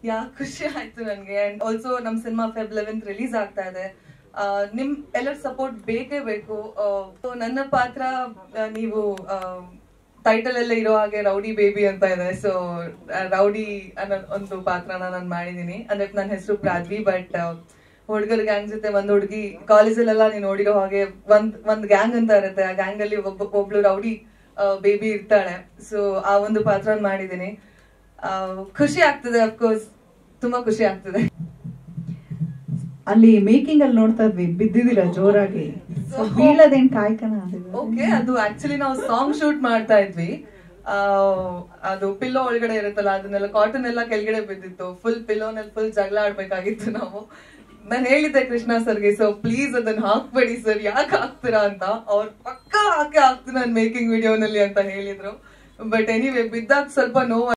ಯಾ ಖುಷಿ ಆಯ್ತು ನನ್ಗೆ ಅಂಡ್ ಆಲ್ಸೋ ನಮ್ ಸಿನಿಮಾ ಫೆಬ್ ಲೆವೆಂತ್ ರಿಲೀಸ್ ಆಗ್ತಾ ಇದೆ ಆ, ನಿಮ್ ಎಲ್ಲರ ಸಪೋರ್ಟ್ ಬೇಕೇ ಬೇಕು ಆ, so ನನ್ನ ಪಾತ್ರ ಆ, ನೀವು ಟೈಟಲ್ ಎಲ್ಲ ಇರೋ ಹಾಗೆ ರೌಡಿ ಬೇಬಿ ಅಂತ ಇದೆ ಸೊ ರೌಡಿ ಅನ್ನೋ ಒಂದು ಪಾತ್ರನ ನಾನು ಮಾಡಿದೀನಿ ಅಂದ್ರೆ ನನ್ನ ಹೆಸರು ಪ್ರಾದ್ವಿ ಬಟ್ ಹುಡುಗರ ಗ್ಯಾಂಗ್ ಜೊತೆ ಒಂದ್ ಹುಡುಗಿ ಕಾಲೇಜಲ್ಲೆಲ್ಲ ನೀನ್ ನೋಡಿರೋ ಹಾಗೆ ಒಂದ್ ಒಂದ್ ಗ್ಯಾಂಗ್ ಅಂತ ಇರುತ್ತೆ ಆ ಗ್ಯಾಂಗ್ ಅಲ್ಲಿ ಒಬ್ಬ ಒಬ್ಳು ರೌಡಿ ಬೇಬಿ ಇರ್ತಾಳೆ ಸೊ ಆ ಒಂದು ಪಾತ್ರ ಮಾಡಿದೀನಿ ಆ, ಖುಷಿ ಆಗ್ತದೆ ಅಫ್ಕೋರ್ಸ್ ತುಂಬಾ ಖುಷಿ ಆಗ್ತದೆ ಅಲ್ಲಿ ಮೇಕಿಂಗ್ ಅಲ್ಲಿ ನೋಡ್ತಾ ಇದ್ವಿ ಬಿದ್ದಿದ್ದೀರಾ ಜೋರಾಗಿ So, ಬೀಳೋದೇನ್ ಕಾಯ್ಕನ ಓಕೆ ಅದು ಆಕ್ಚುಲಿ ನಾವು ಸಾಂಗ್ ಶೂಟ್ ಮಾಡ್ತಾ ಇದ್ವಿ ಆ, ಅದು ಪಿಲ್ಲೋ ಒಳಗಡೆ ಇರುತ್ತಲ್ಲ ಅದನ್ನೆಲ್ಲ ಕಾಟನ್ ಎಲ್ಲ ಕೆಳಗಡೆ ಬಿದ್ದಿತ್ತು ಫುಲ್ ಪಿಲ್ಲೋನಲ್ಲಿ ಫುಲ್ ಜಗಳ ಆಡ್ಬೇಕಾಗಿತ್ತು ನಾವು ನಾನು ಹೇಳಿದ್ದೆ ಕೃಷ್ಣ ಸರ್ಗೆ ಸೊ ಪ್ಲೀಸ್ ಅದನ್ನ ಹಾಕ್ಬೇಡಿ ಸರ್ ಯಾಕೆ ಹಾಕ್ತೀರಾ ಅಂತ ಅವ್ರು ಪಕ್ಕ ಹಾಕಿ ಹಾಕ್ತೀನಿ ನಾನು ಮೇಕಿಂಗ್ ವಿಡಿಯೋನಲ್ಲಿ ಅಂತ ಹೇಳಿದ್ರು ಬಟ್ ಎನಿವೆ ಬಿದ್ದಾಗ ಸ್ವಲ್ಪ ನೋವು